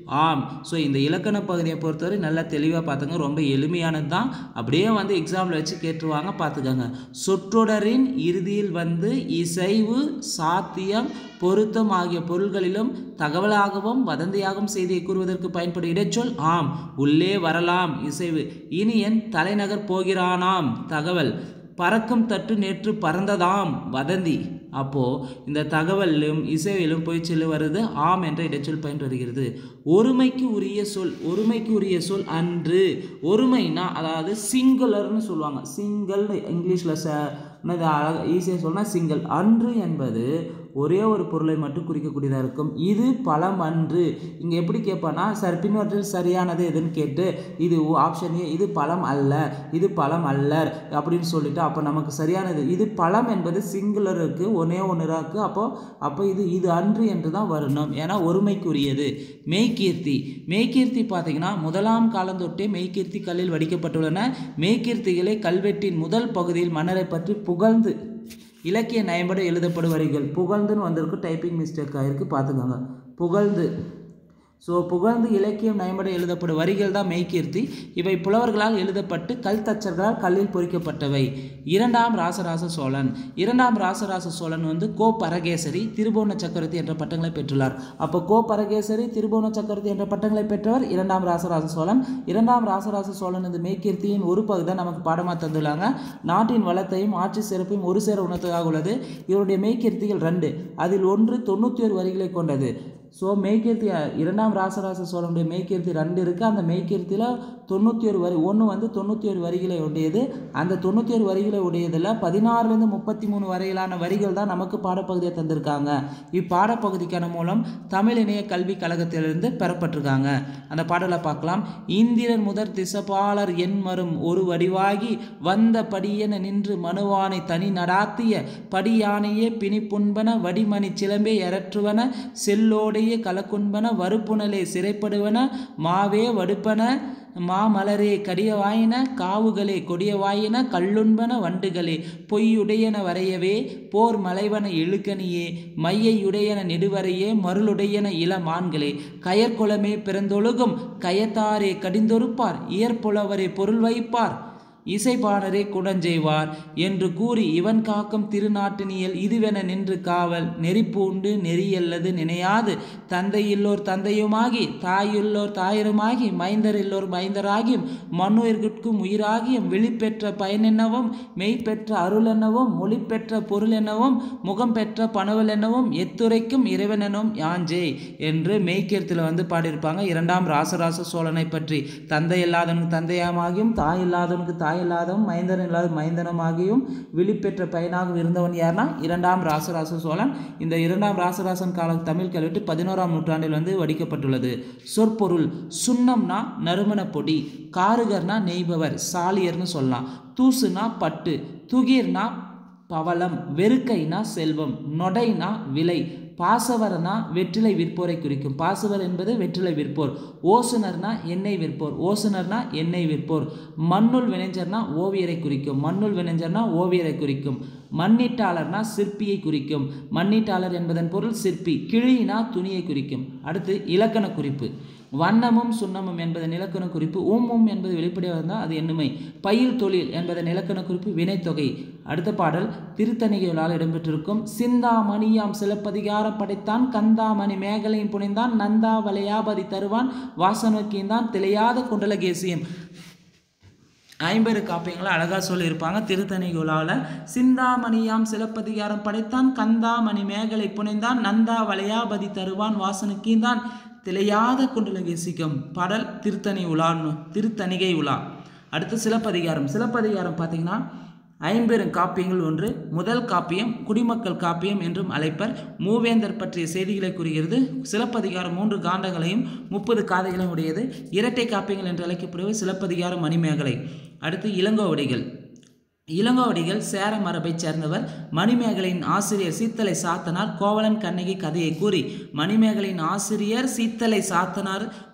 ஆம் ஸோ இந்த இலக்கண பகுதியை பொறுத்தவரை நல்லா தெளிவாக பார்த்துங்க ரொம்ப எளிமையானது தான் அப்படியே வந்து எக்ஸாம்பிள் வச்சு கேட்டுருவாங்க பார்த்துக்கோங்க சொற்றொடரின் இறுதியில் வந்து இசைவு சாத்தியம் பொருத்தம் ஆகிய பொருள்களிலும் தகவலாகவும் வதந்தியாகவும் செய்தியை கூறுவதற்கு பயன்படும் இடைச்சொல் ஆம் உள்ளே வரலாம் இசைவு இனியன் தலைநகர் போகிறானாம் தகவல் பறக்கும் தட்டு நேற்று பறந்ததாம் வதந்தி அப்போது இந்த தகவலிலும் இசையிலும் போய் செல்லு வருது ஆம் என்ற இடைச்சொல் பயன் வருகிறது ஒருமைக்கு உரிய சொல் ஒருமைக்கு உரிய சொல் அன்று ஒருமைனா அதாவது சிங்குலர்னு சொல்லுவாங்க சிங்கிள் இங்கிலீஷில் ச என்னது அழகாக ஈஸியாக சொன்னால் சிங்கிள் அன்று என்பது ஒரே ஒரு பொருளை மட்டும் குறிக்கக்கூடியதாக இருக்கும் இது பழம் அன்று இங்கே எப்படி கேட்பானா சார் பின்வற்றில் சரியானது எதுன்னு கேட்டு இது ஆப்ஷன் ஏ இது பழம் அல்ல இது பழம் அல்லர் அப்படின்னு சொல்லிட்டு அப்போ நமக்கு சரியானது இது பழம் என்பது சிங்குலருக்கு ஒன்னே ஒன்று இருக்குது அப்போ அப்போ இது இது அன்று என்று தான் வரணும் ஏன்னா ஒருமைக்குரியது மெய்கீர்த்தி மெய்கீர்த்தி பார்த்தீங்கன்னா முதலாம் காலந்தொட்டே மெய்கீர்த்தி கல்லில் வடிக்கப்பட்டுள்ளன மெய்கீர்த்திகளே கல்வெட்டின் முதல் பகுதியில் மன்னரை பற்றி புகழ்ந்து இலக்கிய நயம்பட எழுதப்படும் வரிகள் புகழ்ந்துன்னு வந்திருக்கு டைப்பிங் மிஸ்டேக் ஆகிருக்கு பார்த்துக்கோங்க புகழ்ந்து ஸோ புகழ்ந்து இலக்கியம் நயம்பட எழுதப்படும் வரிகள் தான் மெய்கீர்த்தி இவை புலவர்களால் எழுதப்பட்டு கல் தச்சர்களால் கல்லில் பொறிக்கப்பட்டவை இரண்டாம் ராசராச சோழன் இரண்டாம் ராசராச சோழன் வந்து கோ பரகேசரி திருபுவன சக்கரவர்த்தி என்ற பட்டங்களை பெற்றுள்ளார் அப்போ கோ பரகேசரி திருபுவன சக்கரவர்த்தி என்ற பட்டங்களை பெற்றவர் இரண்டாம் ராசராச சோழன் இரண்டாம் ராசராச சோழன் இந்த மெய்கீர்த்தியின் ஒரு பகுதி தான் நமக்கு பாடமாக தந்துள்ளாங்க நாட்டின் வளத்தையும் ஆட்சி சிறப்பையும் ஒரு சேர உணர்த்ததாக உள்ளது இவருடைய மெய்கீர்த்திகள் ரெண்டு அதில் ஒன்று தொண்ணூற்றி ஒரு வரிகளை கொண்டது ஸோ மெய்கீர்த்தி இரண்டாம் ராசராச சோழனுடைய மெய்கீர்த்தி ரெண்டு இருக்குது அந்த மெய்கீர்த்தியில் தொண்ணூற்றி ஒரு வரி ஒன்று வந்து தொண்ணூற்றி ஒரு வரிகளை உடையது அந்த தொண்ணூற்றி ஒரு வரிகளை உடையதில் பதினாறுலேருந்து முப்பத்தி மூணு வரையிலான வரிகள் தான் நமக்கு பாடப்பகுதியை தந்திருக்காங்க இப்பாடப்பகுதிக்கான மூலம் தமிழ் இணைய கல்விக் கழகத்திலிருந்து பெறப்பட்டிருக்காங்க அந்த பாடலை பார்க்கலாம் இந்திரன் முதற் திசபாலர் என்மரும் ஒரு வடிவாகி வந்த படியென நின்று மனுவானை தனி நடாத்திய படியானையே பிணிப்புண்பன வடிமணி சிலம்பே எரற்றுவன செல்லோடைய கலக்குண்பன வறுப்புணலே சிறைப்படுவன மாவே வடுப்பன மாமலரே கடியவாயின காவுகளே கொடியவாயின கல்லுண்பன வண்டுகளே பொய்யுடையன வரையவே போர் மலைவன இழுக்கணியே மையையுடையன நெடுவரையே மருளுடையன இளமான்களே கயற்குளமே பிறந்தொழுகும் கயத்தாரே கடிந்தொருப்பார் இயற்புலவரே பொருள் வைப்பார் இசைப்பாடரே குடஞ்செய்வார் என்று கூறி இவன் காக்கும் திருநாட்டினியல் இதுவென நின்று காவல் நெறிப்பூண்டு நெறியல்லது நினையாது தந்தையுள்ளோர் தந்தையுமாகி தாயுள்ளோர் தாயருமாகி மைந்தர் இல்லோர் மைந்தராகியும் மண்ணுயிர்கட்கும் உயிராகியும் விழிப்பெற்ற பயனென்னவும் மெய்ப்பெற்ற அருள் என்னவும் மொழி பெற்ற பொருள் என்னவும் முகம் பெற்ற பணவல் என்னவும் எத்துரைக்கும் இறைவன் எனும் யாஞ்சே என்று மெய்க்கீர்த்தில் வந்து பாடியிருப்பாங்க இரண்டாம் ராசராச சோழனை பற்றி தந்தை இல்லாதவனுக்கு தந்தையாமாகியும் தாய் இல்லாதவனுக்கு தாய் இல்லாதவன் மைந்தன் இல்லாத மைந்தனமாகியும் விழிப்பெற்ற பயனாகவும் இருந்தவன் யார்னா இரண்டாம் ராசராச சோழன் இந்த இரண்டாம் ராசராசன் கால தமிழ் கல்வெட்டு பதினோராம் நூற்றாண்டில் வந்து வடிக்கப்பட்டுள்ளது சொற்பொருள் சுண்ணம்னா நறுமண பொடி காருகர்னா நெய்பவர் சாலியர்னு சொல்லலாம் தூசுனா பட்டு துகிர்னா பவளம் வெறுக்கைனா செல்வம் நொடைனா விலை பாசவரனா வெற்றிலை விற்போரை குறிக்கும் பாசவர் என்பது வெற்றிலை விற்போர் ஓசுனர்னா எண்ணெய் விற்போர் ஓசுனர்னா எண்ணெய் விற்போர் மண்ணுள் வினைஞர்னா ஓவியரை குறிக்கும் மண்ணுள் வினைஞர்னா ஓவியரை குறிக்கும் மண்ணீட்டாளர்னா சிற்பியை குறிக்கும் மண்ணீட்டாளர் என்பதன் பொருள் சிற்பி கிழினா துணியை குறிக்கும் அடுத்து இலக்கண குறிப்பு வண்ணமும் சுண்ணமும் என்பதன் இலக்கண குறிப்பு ஊமும் என்பது வெளிப்படையாக இருந்தால் அது எண்ணுமை பயில் தொழில் என்பதன் இலக்கண குறிப்பு வினைத்தொகை அடுத்த பாடல் திருத்தணிகைகளால் இடம்பெற்றிருக்கும் சிந்தாமணியாம் சிலப்பதிகாரம் படைத்தான் கந்தாமணி மேகலையும் புனைந்தான் நந்தா வளையாபதி தருவான் வாசனோக்கியந்தான் திளையாத குண்டலகேசியம் ஐம்பது காப்பியங்களை அழகாக சொல்லியிருப்பாங்க திருத்தணி குலாவில் சிந்தாமணியாம் சிலப்பதிகாரம் படைத்தான் கந்தாமணி மேகலை புனைந்தான் நந்தா வளையாபதி தருவான் வாசனுக்கீந்தான் திளையாத குண்டலகேசிக்கும் பாடல் திருத்தணி உலான்னு திருத்தணிகை உலா அடுத்து சிலப்பதிகாரம் சிலப்பதிகாரம் பார்த்தீங்கன்னா ஐம்பெரும் காப்பியங்கள் ஒன்று முதல் காப்பியம் குடிமக்கள் காப்பியம் என்றும் அழைப்பர் மூவேந்தர் பற்றிய செய்திகளை கூறுகிறது சிலப்பதிகாரம் மூன்று காண்டங்களையும் முப்பது காதைகளையும் உடையது இரட்டை காப்பியங்கள் என்று அழைக்கப்படுவது சிலப்பதிகாரம் மணிமேகலை அடுத்து இளங்கோவடிகள் இளங்கோவடிகள் சேர மரபைச் சேர்ந்தவர் மணிமேகலையின் ஆசிரியர் சீத்தலை சாத்தனார் கோவலன் கண்ணகி கதையை கூறி மணிமேகலையின் ஆசிரியர் சீத்தலை சாத்தனார்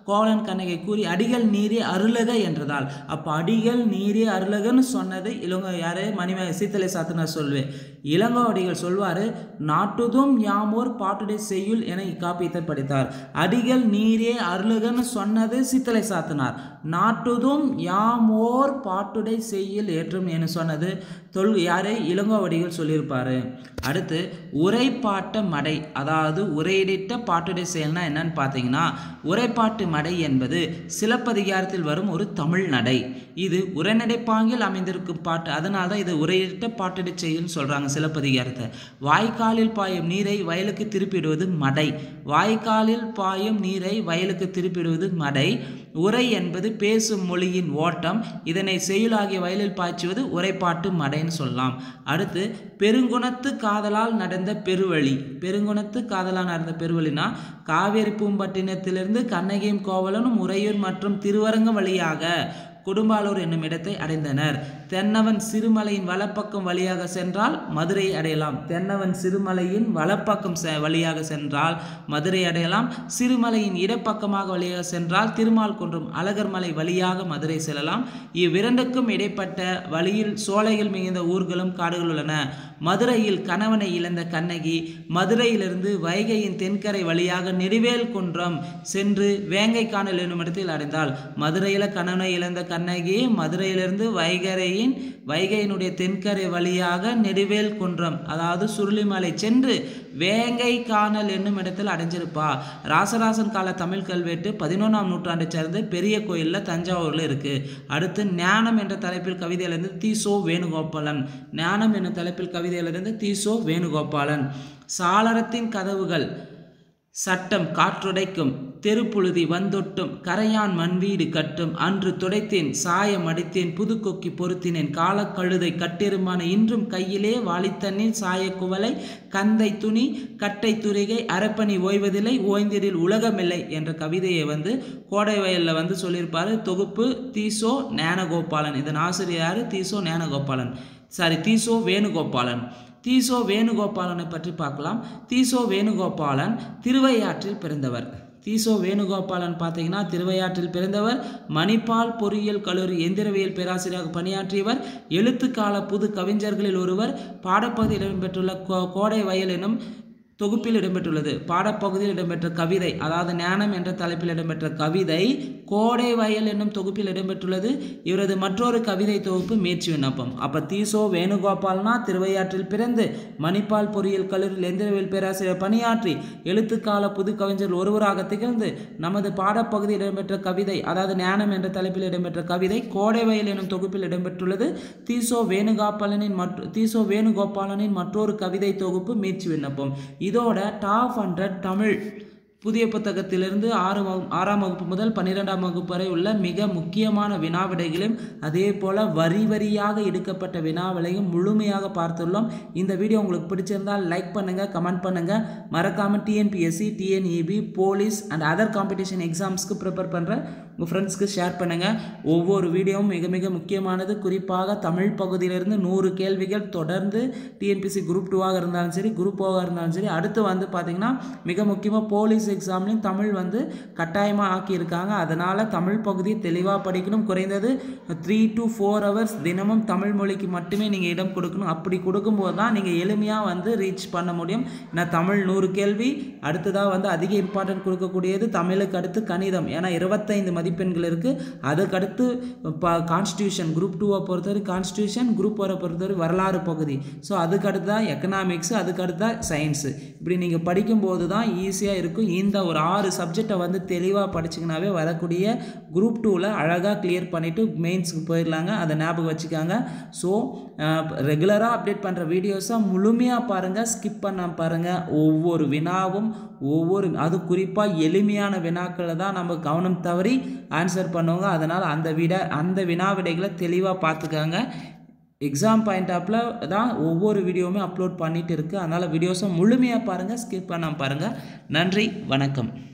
கோவலன் கண்ணகை கூறி அடிகள் நீரே அருளக என்றதால் அப்போ அடிகள் நீரே அருளகன்னு சொன்னது இளங்கோ யாரு மணிம சீத்தலை சாத்தனார் சொல்வேன் இளங்கோவடிகள் சொல்வார் நாட்டுதும் யாமோர் பாட்டுடை செய்யுள் என இக்காப்பியத்தை படித்தார் அடிகள் நீரே அருளுகன்னு சொன்னது சித்தலை சாத்தனார் நாட்டுதும் யாமோர் பாட்டுடை செய்யுள் ஏற்றும் என சொன்னது தொல் யாரு இளங்கோவடிகள் சொல்லியிருப்பாரு அடுத்து உரைப்பாட்ட மடை அதாவது உரையிடிட்ட பாட்டுடை செயல்னா என்னன்னு பார்த்தீங்கன்னா உரைப்பாட்டு மடை என்பது சிலப்பதிகாரத்தில் வரும் ஒரு தமிழ் நடை இது உரைநடை பாங்கில் அமைந்திருக்கும் பாட்டு அதனால தான் இது உரையிட்ட பாட்டுடை செயல்னு சொல்கிறாங்க சிலப்பதிகாரத்தை வாய்க்காலில் பாயும் நீரை வயலுக்கு திருப்பிடுவது மடை வாய்க்காலில் பாயும் நீரை வயலுக்கு திருப்பிடுவது மடை உரை என்பது பேசும் மொழியின் ஓட்டம் இதனை செயலாகிய வயலில் பாய்ச்சுவது உரைப்பாட்டு மடைன்னு சொல்லலாம் அடுத்து பெருங்குணத்து காதலால் நடந்த பெருவழி பெருங்குணத்து காதலால் நடந்த பெருவழினா காவேரி பூம்பட்டினத்திலிருந்து கண்ணகியும் கோவலனும் உறையூர் மற்றும் திருவரங்கம் வழியாக கொடும்பாலூர் என்னும் இடத்தை அடைந்தனர் தென்னவன் சிறுமலையின் வலப்பக்கம் வழியாக சென்றால் மதுரை அடையலாம் தென்னவன் சிறுமலையின் வலப்பக்கம் செ- வழியாக சென்றால் மதுரை அடையலாம் சிறுமலையின் இடப்பக்கமாக வழியாக சென்றால் திருமால் குன்றம் அழகர் மலை வழியாக மதுரை செல்லலாம் இவ்விரண்டுக்கும் இடைப்பட்ட வழியில் சோலைகள் மிகுந்த ஊர்களும் காடுகள் உள்ளன மதுரையில் கணவனை இழந்த கண்ணகி மதுரையிலிருந்து வைகையின் தென்கரை வழியாக நெடுவேல் குன்றம் சென்று வேங்கைக்கானல் என்னும் இடத்தில் அடைந்தாள் மதுரையில் கணவனை இழந்த கண்ணகி மதுரையிலிருந்து வைகரையின் வைகையினுடைய தென்கரை வழியாக நெடுவேல் குன்றம் அதாவது சுருளிமலை சென்று வேங்கை கானல் என்னும் இடத்தில் அடைஞ்சிருப்பா ராசராசன் கால தமிழ் கல்வெட்டு பதினொன்றாம் நூற்றாண்டை சேர்ந்து பெரிய கோயிலில் தஞ்சாவூரில் இருக்கு அடுத்து ஞானம் என்ற தலைப்பில் கவிதையிலிருந்து தீசோ வேணுகோபாலன் ஞானம் என்னும் தலைப்பில் கவிதையிலிருந்து தீசோ வேணுகோபாலன் சாளரத்தின் கதவுகள் சட்டம் காற்றுடைக்கும் தெருப்புழுதி வந்தொட்டும் கரையான் மண்வீடு கட்டும் அன்று துடைத்தேன் சாயம் அடித்தேன் புதுக்கொக்கி பொருத்தினேன் காலக்கழுதை கட்டெருமான இன்றும் கையிலே வாளித்தண்ணீர் சாயக்குவலை கந்தை துணி கட்டை துரிகை அரப்பணி ஓய்வதில்லை ஓய்ந்திடில் உலகமில்லை என்ற கவிதையை வந்து கோடை வயலில் வந்து சொல்லியிருப்பாரு தொகுப்பு தீசோ ஞானகோபாலன் இதன் ஆசிரியர் யாரு தீசோ ஞானகோபாலன் சாரி தீசோ வேணுகோபாலன் தீசோ வேணுகோபாலனை பற்றி பார்க்கலாம் தீசோ வேணுகோபாலன் திருவையாற்றில் பிறந்தவர் தீசோ வேணுகோபாலன் பார்த்தீங்கன்னா திருவையாற்றில் பிறந்தவர் மணிப்பால் பொறியியல் கல்லூரி எந்திரவியல் பேராசிரியராக பணியாற்றியவர் எழுத்துக்கால புது கவிஞர்களில் ஒருவர் பாடப்பகுதியில் இடம்பெற்றுள்ள கோ கோடை வயல் எனும் தொகுப்பில் இடம்பெற்றுள்ளது பாடப்பகுதியில் இடம்பெற்ற கவிதை அதாவது ஞானம் என்ற தலைப்பில் இடம்பெற்ற கவிதை கோடை வயல் என்னும் தொகுப்பில் இடம்பெற்றுள்ளது இவரது மற்றொரு கவிதை தொகுப்பு மேய்ச்சி விண்ணப்பம் அப்ப தீசோ வேணுகோபால்னா திருவையாற்றில் பிறந்து மணிப்பால் பொறியியல் கல்லூரியில் எந்திரவியல் பேராசிரியர் பணியாற்றி எழுத்துக்கால புது கவிஞர் ஒருவராக திகழ்ந்து நமது பாடப்பகுதியில் இடம்பெற்ற கவிதை அதாவது ஞானம் என்ற தலைப்பில் இடம்பெற்ற கவிதை கோடை வயல் எனும் தொகுப்பில் இடம்பெற்றுள்ளது தீசோ வேணுகோபாலனின் மற்ற தீசோ வேணுகோபாலனின் மற்றொரு கவிதை தொகுப்பு மீட்சி விண்ணப்பம் இதோட டாப் ஹண்ட்ரட் தமிழ் புதிய புத்தகத்திலிருந்து ஆறு வகு- ஆறாம் வகுப்பு முதல் பன்னிரெண்டாம் வகுப்பு வரை உள்ள மிக முக்கியமான வினாவிடைகளையும் அதே போல வரி வரியாக எடுக்கப்பட்ட வினாவிலையும் முழுமையாக பார்த்துள்ளோம் இந்த வீடியோ உங்களுக்கு பிடிச்சிருந்தால் லைக் பண்ணுங்க கமெண்ட் பண்ணுங்க மறக்காம TNPSC TNEB police and other competition எக்ஸாம்ஸ்க்கு ப்ரிப்பேர் பண்ற உங்கள் ஃப்ரெண்ட்ஸ்க்கு ஷேர் பண்ணுங்க ஒவ்வொரு வீடியோவும் மிக மிக முக்கியமானது குறிப்பாக தமிழ் பகுதியிலிருந்து நூறு கேள்விகள் தொடர்ந்து டிஎன்பிசி குரூப் டூவாக இருந்தாலும் சரி குரூப் ஓவாக இருந்தாலும் சரி அடுத்து வந்து பார்த்தீங்கன்னா மிக முக்கியமாக போலீஸ் எக்ஸாம்லையும் தமிழ் வந்து கட்டாயமாக ஆக்கியிருக்காங்க அதனால் தமிழ் பகுதியை தெளிவாக படிக்கணும் குறைந்தது த்ரீ டு ஃபோர் ஹவர்ஸ் தினமும் தமிழ் மொழிக்கு மட்டுமே நீங்கள் இடம் கொடுக்கணும் அப்படி கொடுக்கும்போது தான் நீங்கள் எளிமையாக வந்து ரீச் பண்ண முடியும் ஏன்னா தமிழ் நூறு கேள்வி அடுத்ததாக வந்து அதிக இம்பார்ட்டன்ட் கொடுக்கக்கூடியது தமிழுக்கு அடுத்து கணிதம் ஏன்னா இருபத்தைந்து மதிப்பெண்கள் இருக்குது அதுக்கடுத்து இப்போ கான்ஸ்டியூஷன் குரூப் டூவை பொறுத்தவரை கான்ஸ்டியூஷன் குரூப் ஒரை பொறுத்தவரை வரலாறு பகுதி ஸோ அதுக்கு அடுத்து தான் எக்கனாமிக்ஸ் அதுக்கு அடுத்து தான் சயின்ஸு இப்படி நீங்கள் படிக்கும்போது தான் ஈஸியாக இருக்கும் இந்த ஒரு ஆறு சப்ஜெக்டை வந்து தெளிவாக படிச்சிங்கனாவே வரக்கூடிய குரூப் டூவில் அழகாக கிளியர் பண்ணிவிட்டு மெயின்ஸுக்கு போயிடலாங்க அதை ஞாபகம் வச்சுக்காங்க ஸோ ரெகுலராக அப்டேட் பண்ணுற வீடியோஸை முழுமையாக பாருங்கள் ஸ்கிப் பண்ணாம பாருங்கள் ஒவ்வொரு வினாவும் ஒவ்வொரு அது குறிப்பாக எளிமையான வினாக்களை தான் நம்ம கவனம் தவறி ஆன்சர் பண்ணுவோங்க அதனால் அந்த விட அந்த வினா விடைகளை தெளிவாக பார்த்துக்கோங்க எக்ஸாம் பாயிண்ட் ஆப்பில் தான் ஒவ்வொரு வீடியோவுமே அப்லோட் பண்ணிட்டு இருக்கு அதனால் வீடியோஸை முழுமையாக பாருங்கள் ஸ்கிப் பண்ணாமல் பாருங்கள் நன்றி வணக்கம்